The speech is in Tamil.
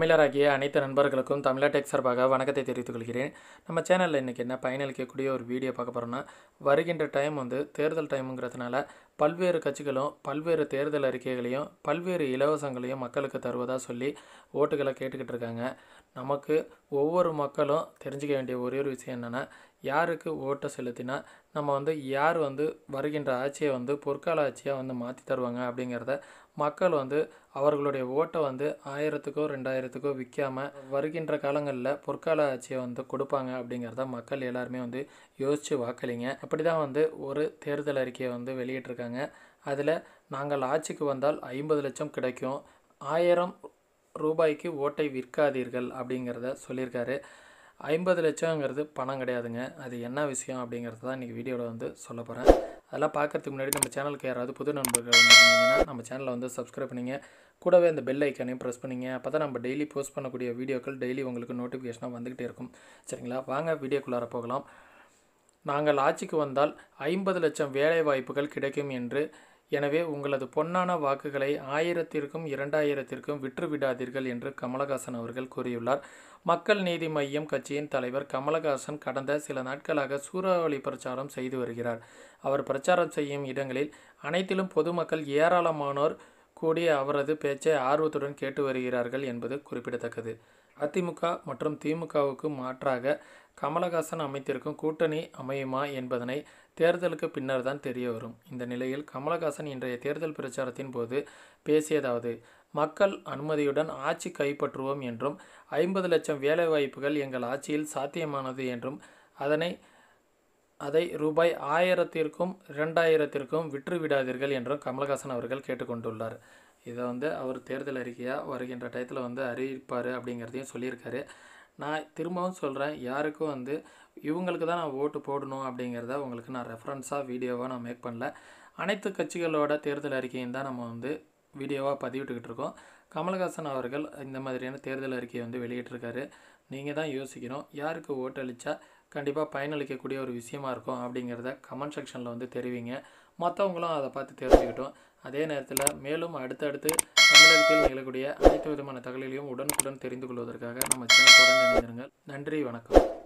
தமிழராகிய அனைத்து நண்பர்களுக்கும் தமிழா டெக் சார்பாக வணக்கத்தை தெரிவித்துக் கொள்கிறேன் நம்ம சேனலில் இன்றைக்கி என்ன பயனளிக்கக்கூடிய ஒரு வீடியோ பார்க்க போகிறோன்னா வருகின்ற டைம் வந்து தேர்தல் டைமுங்கிறதுனால பல்வேறு கட்சிகளும் பல்வேறு தேர்தல் அறிக்கைகளையும் பல்வேறு இலவசங்களையும் மக்களுக்கு தருவதாக சொல்லி ஓட்டுகளை கேட்டுக்கிட்டு இருக்காங்க நமக்கு ஒவ்வொரு மக்களும் தெரிஞ்சுக்க வேண்டிய ஒரே ஒரு விஷயம் என்னென்னா யாருக்கு ஓட்டை செலுத்தினா நம்ம வந்து யார் வந்து வருகின்ற ஆட்சியை வந்து பொற்கால ஆட்சியாக வந்து மாற்றி தருவாங்க அப்படிங்கிறத மக்கள் வந்து அவர்களுடைய ஓட்டை வந்து ஆயிரத்துக்கோ ரெண்டாயிரத்துக்கோ விற்காம வருகின்ற காலங்களில் பொற்கால ஆட்சியை வந்து கொடுப்பாங்க அப்படிங்கிறத மக்கள் எல்லாருமே வந்து யோசித்து வாக்களிங்க அப்படி தான் வந்து ஒரு தேர்தல் அறிக்கையை வந்து வெளியிட்டிருக்காங்க அதில் நாங்கள் ஆட்சிக்கு வந்தால் ஐம்பது லட்சம் கிடைக்கும் ஆயிரம் ரூபாய்க்கு ஓட்டை விற்காதீர்கள் அப்படிங்கிறத சொல்லியிருக்காரு ஐம்பது லட்சங்கிறது பணம் கிடையாதுங்க அது என்ன விஷயம் அப்படிங்கிறது தான் இன்றைக்கி வீடியோவில் வந்து சொல்ல போகிறேன் அதெல்லாம் பார்க்கறதுக்கு முன்னாடி நம்ம சேனலுக்கு யாராவது புது நண்பர்கள் இருந்தீங்கன்னா நம்ம சேனலை வந்து சப்ஸ்கிரைப் பண்ணிங்க கூடவே அந்த பெல் ஐக்கானையும் ப்ரெஸ் பண்ணிங்க அப்போ தான் நம்ம டெய்லி போஸ்ட் பண்ணக்கூடிய வீடியோக்கள் டெய்லி உங்களுக்கு நோட்டிஃபிகேஷனாக வந்துக்கிட்டே இருக்கும் சரிங்களா வாங்க வீடியோக்குள்ளார போகலாம் நாங்கள் ஆட்சிக்கு வந்தால் ஐம்பது லட்சம் வேலை வாய்ப்புகள் கிடைக்கும் என்று எனவே உங்களது பொன்னான வாக்குகளை ஆயிரத்திற்கும் இரண்டாயிரத்திற்கும் விற்று விடாதீர்கள் என்று கமலஹாசன் அவர்கள் கூறியுள்ளார் மக்கள் நீதி மையம் கட்சியின் தலைவர் கமலஹாசன் கடந்த சில நாட்களாக சூறாவளி பிரச்சாரம் செய்து வருகிறார் அவர் பிரச்சாரம் செய்யும் இடங்களில் அனைத்திலும் பொதுமக்கள் ஏராளமானோர் கூடி அவரது பேச்சை ஆர்வத்துடன் கேட்டு வருகிறார்கள் என்பது குறிப்பிடத்தக்கது அதிமுக மற்றும் திமுகவுக்கு மாற்றாக கமலஹாசன் அமைத்திருக்கும் கூட்டணி அமையுமா என்பதனை தேர்தலுக்கு பின்னர் தான் தெரிய வரும் இந்த நிலையில் கமலஹாசன் இன்றைய தேர்தல் பிரச்சாரத்தின் போது பேசியதாவது மக்கள் அனுமதியுடன் ஆட்சி கைப்பற்றுவோம் என்றும் ஐம்பது லட்சம் வேலைவாய்ப்புகள் எங்கள் ஆட்சியில் சாத்தியமானது என்றும் அதனை அதை ரூபாய் ஆயிரத்திற்கும் இரண்டாயிரத்திற்கும் விற்று விடாதீர்கள் என்றும் கமலஹாசன் அவர்கள் கேட்டுக்கொண்டுள்ளார் இதை வந்து அவர் தேர்தல் அறிக்கையாக வருகின்ற டயத்தில் வந்து அறிவிப்பார் அப்படிங்கிறதையும் சொல்லியிருக்காரு நான் திரும்பவும் சொல்கிறேன் யாருக்கும் வந்து இவங்களுக்கு தான் நான் ஓட்டு போடணும் அப்படிங்கிறத உங்களுக்கு நான் ரெஃபரன்ஸாக வீடியோவாக நான் மேக் பண்ணல அனைத்து கட்சிகளோட தேர்தல் அறிக்கையும் தான் நம்ம வந்து வீடியோவாக பதிவிட்டுக்கிட்டு இருக்கோம் கமலஹாசன் அவர்கள் இந்த மாதிரியான தேர்தல் அறிக்கையை வந்து வெளியிட்டிருக்காரு நீங்கள் தான் யோசிக்கணும் யாருக்கு ஓட்டளித்தா கண்டிப்பாக பயனளிக்கக்கூடிய ஒரு விஷயமா இருக்கும் அப்படிங்கிறத கமெண்ட் செக்ஷனில் வந்து தெரிவிங்க மற்றவங்களும் அதை பார்த்து தெரிஞ்சுக்கிட்டோம் அதே நேரத்தில் மேலும் அடுத்தடுத்து தமிழகத்தில் நிகழக்கூடிய அனைத்து விதமான தகவலையும் உடனுக்குடன் தெரிந்து கொள்வதற்காக நம்ம சேனல் தொடர்ந்து இணைந்திருங்கள் நன்றி வணக்கம்